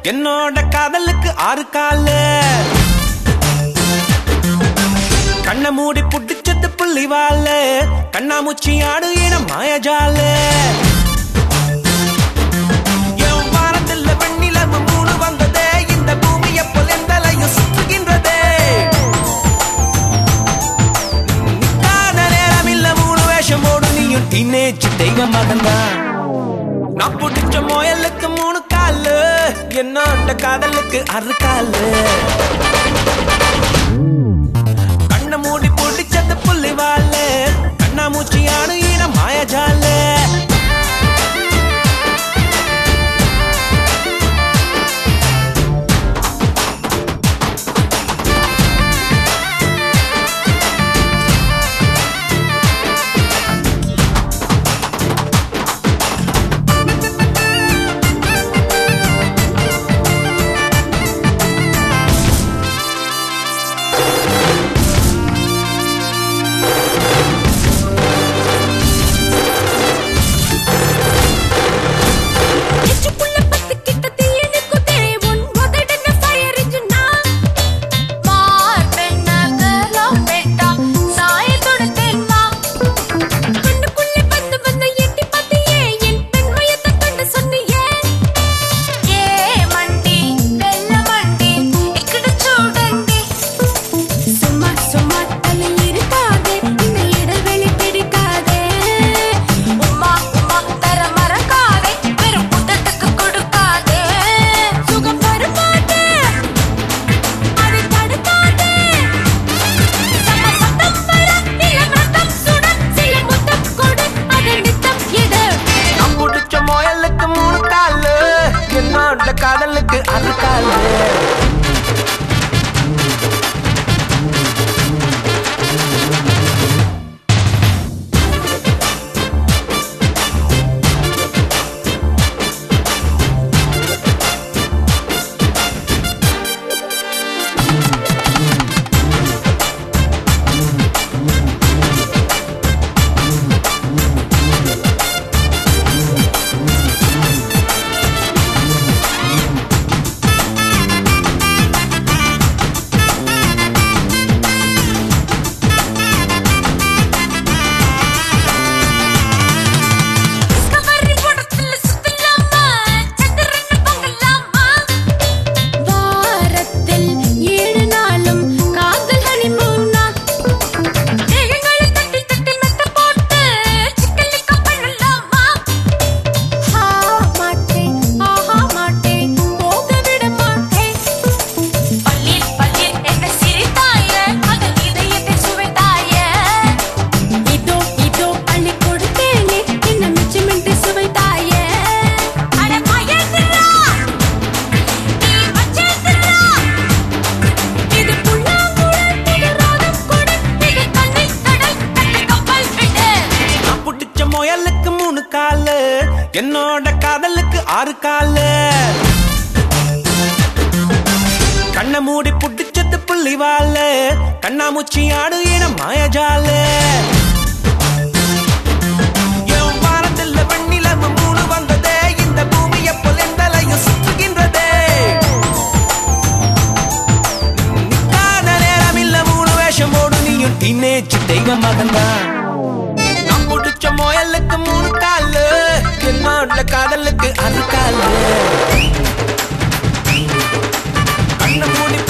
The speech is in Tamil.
என்னோட காதலுக்கு ஆறு காலு கண்ண மூடி புடிச்சது புள்ளி வாழ கண்ணாமூச்சி ஆடு இன மாயஜால என் வாரத்தில் வெண்ணிலவு மூணு வந்ததே இந்த பூமி எப்போ எந்தலையும் சுற்றுகின்றதே நிக்காத நேரம் இல்ல மூணு வேஷம் போடு நீயும் டீனேஜ் தெய்வ மகன்தான் நான் பிடிச்ச முயலுக்கு மூணு காலு என்னோட காதலுக்கு அறு காலு கண்ண மூடி பிடிச்சது புள்ளி வாழ கண்ணாமூச்சி ஆடு இன மாயஜால நெஞ்சுக்குள்ள பத்துக்கிட்ட தீயணைக்குதே, உன் உதடுன fire engine-ஆ? மார்பெண்ணாக பெட்டா, சாயல் தொடுத்தேன்னா? கண்ணுக்குள்ளே வந்து வந்து எட்டி பார்த்தியே, என் பெண்மையத்தை கண்டு சொன்னியே. ఏ మండి వెల్లమండి ఇక్కడ చూడండి சும்மா சும்மா தலை இருக்காதே இந்த இடைவெளி பிடிக்காதே உம்மா உம்மா தர மறக்காதே வெறும் புத்தத்துக்கு கொடுக்காதே சுகம் பருப்பாதே அதை தடுக்காதே சம சத்தம் வர இளம் ரத்தம் சுட சில முத்தம் கொடு அதை நித்தம் எடு நான் பிடிச்ச முயலுக்கு மூணு காலு என்னோட காதலுக்கு அறு காலு டிஸ்கவரி படத்துல சுத்தலாமா சந்திரனை பொங்கலாமா வாரத்தில் ஏழு நாளும் காதல் ஹனிமூனா தேகங்களை தட்டி தட்டி மெத்த போட்டு சிக்கலிக்க பண்ணலாமா ஹா மாட்டேன் ஆஹா மாட்டேன் போக விட மாட்டேன் பள்ளீர் பள்ளீர் என்ன சிரித்தாய அதன் இதயத்தை சுவைத்தாய இதோ இதோ அள்ளி கொடுத்தேனே என்ன மிச்சமின்றி சுவைத்தாயே அட மயங்குறா நீ வச்சிருக்கிறா இது புல்லாங்குழல் இது ராகம் கொடு இது கண்ணை கடல் கட்டு கப்பல் விடு நான் பிடிச்ச முயலுக்கு மூணு காலு என்னோட காதலுக்கு ஆறு காலு கண்ண மூடி புடிச்சது புள்ளி வாழ கண்ணாமூச்சி ஆடு இன மாயஜால என் வாரத்தில் வெண்ணிலவு மூணு வந்ததே இந்த பூமி எப்போ எந்தலையும் சுற்றுகின்றதே நிக்காத நேரம் இல்ல மூணு வேஷம் போடு நீயும் டீனேஜ் தெய்வ மகன்தான் நான் பிடிச்ச முயலுக்கு மூணு காலு என்னோட காதலுக்கு அறு காலு கண்ண மூடி